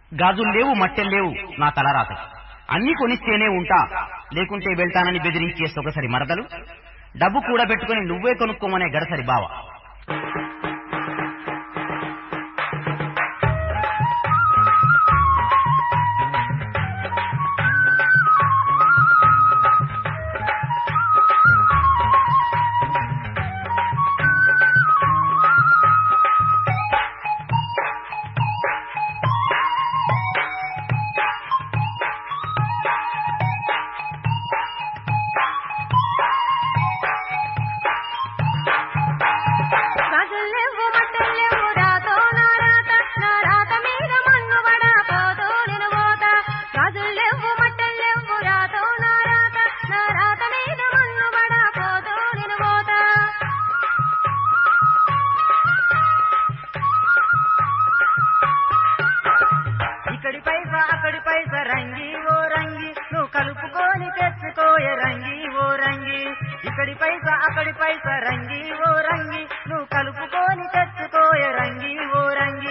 గాజులు లేవు మట్టెలు లేవు నా తలరాత అన్ని కొనిస్తేనే ఉంటా లేకుంటే వెళ్తానని బెదిరించేసి ఒకసారి మరదలు డబ్బు కూడా పెట్టుకుని నువ్వే కొనుక్కోమనే గడసరి బావ గాజుల్లేవు మట్టెల్లేవు రాతో నా రాత నా రాత మీద మన్ను పడా పోతో నేను పోత గాజుల్లేవు మట్టెల్లేవు రాతో నా రాత నా రాత మీద మన్ను పడా పోతో నేను పోత ఇక్కడి పైసా అక్కడి పైసా రంగి ఓ రంగి నువ్వు కలుపుకొని తెచ్చుకోయే రంగి ఓ రంగి ఇక్కడి పైసా అక్కడి పైసా రంగి ఓ రంగి నువ్వు కలుపుకొని తెచ్చుకోయే రంగి ఓ రంగి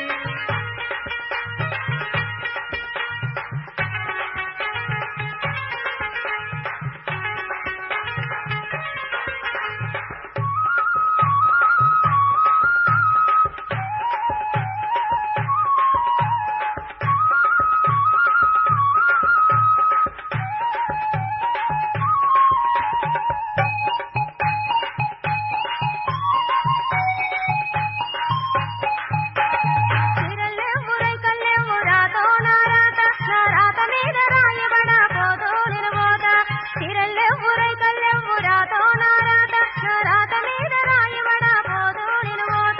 చీరల్లేవు రైకల్లేవు రాతో నా రాత నా రాత మీద రాయబడా పోతో నేను పోత చీరల్లేవు రైకల్లేవు రాతో నా రాత నా రాత మీద రాయబడా పోతో నేను పోత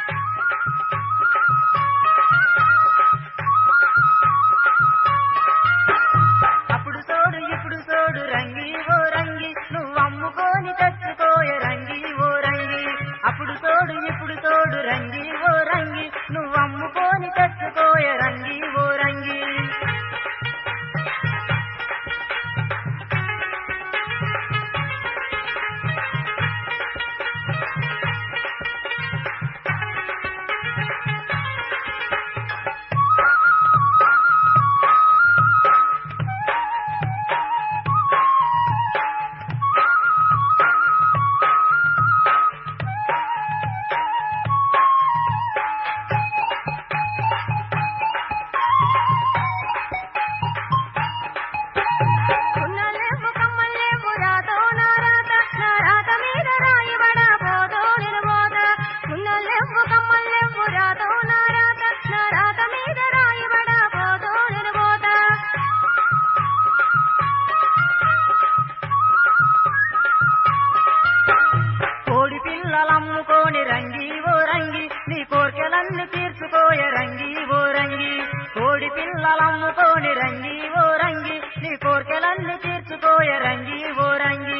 అప్పుడు తోడు ఇప్పుడు తోడు రంగి ఓ రంగి నువ్వు అమ్ముకొని తెచ్చుకోయే రంగి ఓ రంగి అప్పుడు తోడు ఇప్పుడు తోడు రంగి ఓ రంగి నువ్వు అమ్ముకొని తెచ్చుకోయే రంగి ఓ రంగి ఉన్నలేవు కమ్మలేవు రాతో నా రాత నా రాత మీద రాయబడా పోతో నేను పోత ఉన్నలేవు కమ్మలేవు రాతో నా రాత నా రాత మీద రాయబడా పోతో నేను పోత కోడి పిల్లలమ్ముకోని రంగి ఓ రంగి నీ కోర్కెలన్నీ తీర్చుకోయే రంగి ఓ రంగి కోడి పిల్లలమ్ముకోని రంగి ఓ రంగి నీ కోర్కెలన్నీ తీర్చుకోయే రంగి ఓ రంగి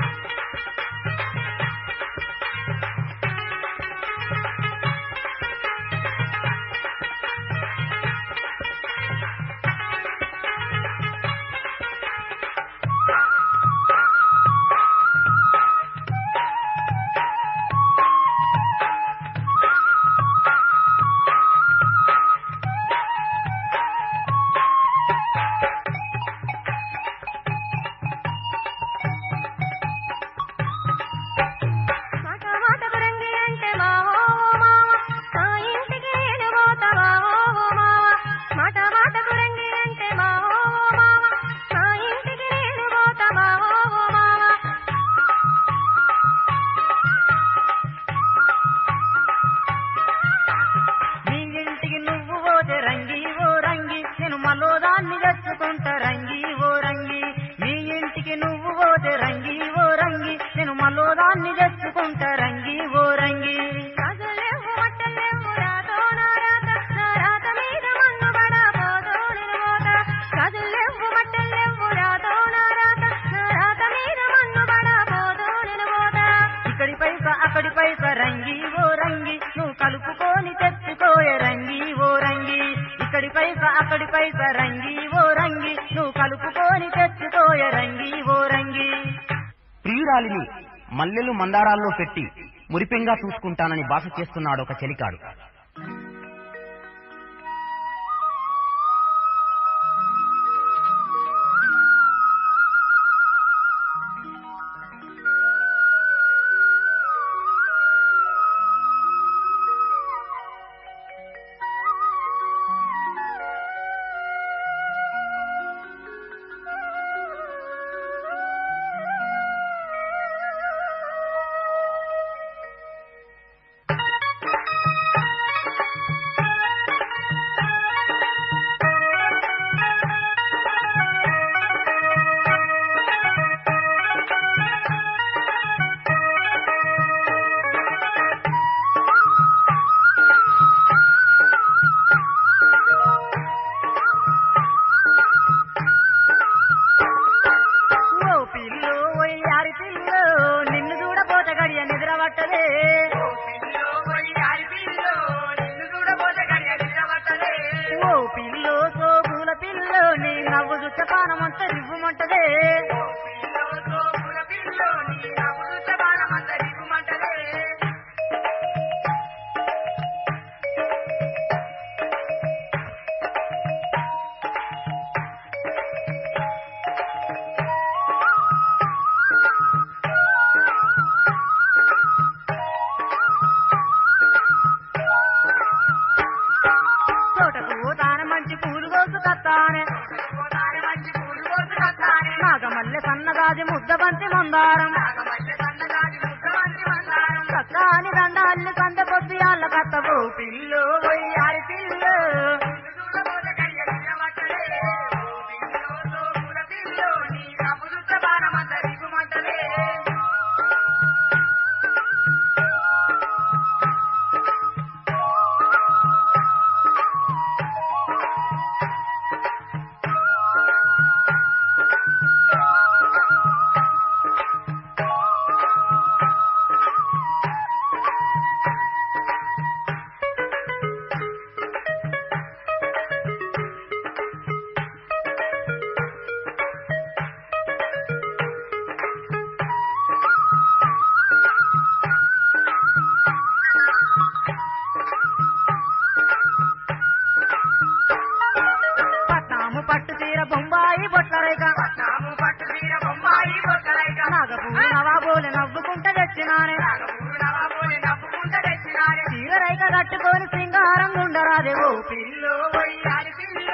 మాట మాటకు రంగి అంటే మావో మావ నా ఇంటికి నేను పోత మావో మావ మాట మాటకు రంగి అంటే మావో మావ నా ఇంటికి నేను పోత మావో మావ నీ ఇంటికి నువ్వు పోతే రంగి ఓ రంగి నేను మలోదాన్ని తెచ్చుకుంటా రంగి ఓ రంగి నీ ఇంటికి నువ్వు పోతే రంగి ఓ రంగి నేను మలోదాన్ని తెచ్చుకుంటా రంగి ఓ రంగి గాజులేవు మట్టలేవు రాతో నా రాత నా రాత మీద మన్ను పడా పోతో నేను పోత గాజులేవు మట్టలేవు రాతో నా రాత నా రాత మీద మన్ను పడా పోతో నేను పోత ఇక్కడి పైసా అక్కడి పైసా రంగి ఓ రంగి నువ్వు కలుపుకొని తెచ్చుకోయే రంగి ఓ రంగి ఇక్కడి పైసా అక్కడి పైసా రంగి ఓ రంగి నువ్వు కలుపుకొని తెచ్చుకోయే రంగి ఓ రంగి ప్రియురాలిని మల్లెలు మందారాల్లో పెట్టి మురిపెంగా చూసుకుంటానని బాస చేస్తున్నాడు ఒక చెలికాడు బాణమంత రివ్వుమంటదే తోటకు తాన మంచి పూలు కోసు కత్తానే నాగమల్లె సన్నగాది ముద్ద బంతి మందారం చక్కాని దండాల్ని కంద పొద్దు యాళ్ళ కత్తవు పిల్లు వయ్యారి పిల్లు పట్నాము పట్టు తీర బొంబాయి బొట్లరేక నాగపూరు నవాబోలు నవ్వుకుంట తెచ్చినానే చీరరైక కట్టుకొని సింగారం ఉండరాదే ఓ పిల్లు వయ్యారి పిల్లు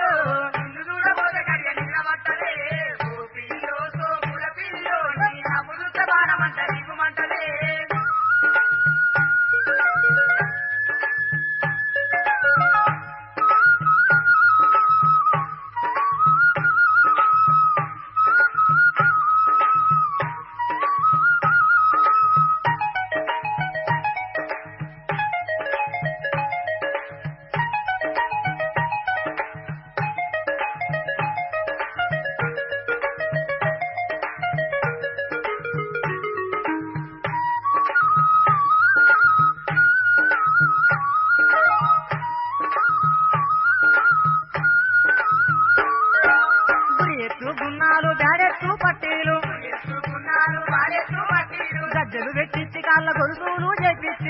గురి ఎత్తు గున్నాలు బ్యాడెత్తు పట్టీలు గజ్జలు పెట్టించి కాళ్ళ గొలుసులు చేపించి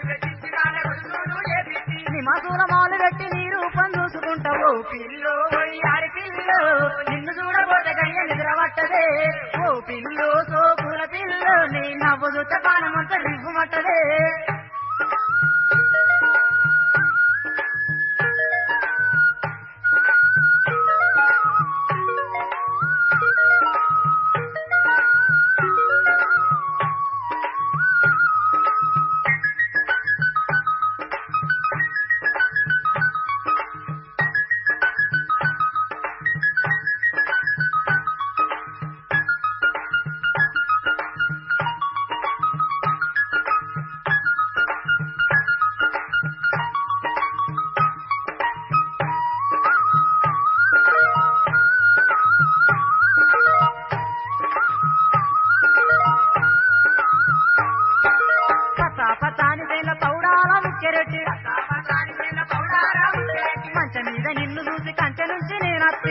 నిమాసూల మాలు పెట్టి నీ రూపం చూసుకుంటావు పిల్లు వయ్యారి పిల్లు నిన్ను చూడబోతే కయ్య నిద్రపట్టదే ఓ పిల్లు సోపుల పిల్లు నీ నవ్వు చూస్తే పానమంత రివ్వుమట్టదే పచ్చా పచ్చాని వేల పౌడాల ముక్కెరటి మంచ మీద నిన్ను చూసి కంచె నుంచి నేనత్తి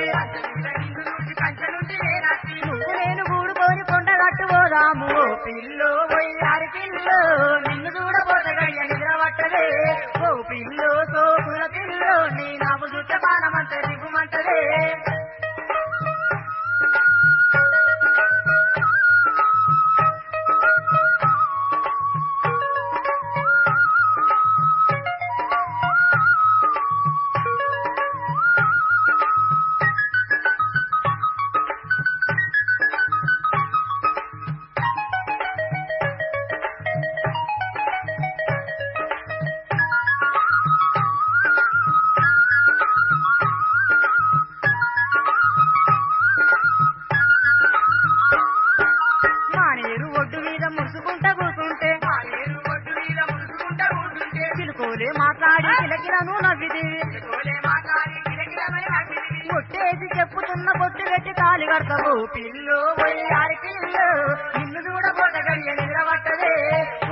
నువ్వు నేను గూడుకొని కొండ కట్టుకోదాము ఓ పిల్లు వయ్యారి పిల్లు నిన్ను చూడబోతే గడియ నిద్ర పట్టదే ఓ పిల్లు సోకుల పిల్లు నీ నవ్వు చూస్తే బాణమంత దిగుమంటదే మానేరు ఒడ్డు మీద ముసుకుంటా కూర్చుంటే చిలుకోలే మాట్లాడి కిలకిలను నవ్విదివి కొట్టేసి చెప్పుతున్న బొట్టు పెట్టి తాలి కడతావు పిల్లు వయ్యారి పిల్లు నిన్ను చూడబోత గడియ నిద్రపట్టదే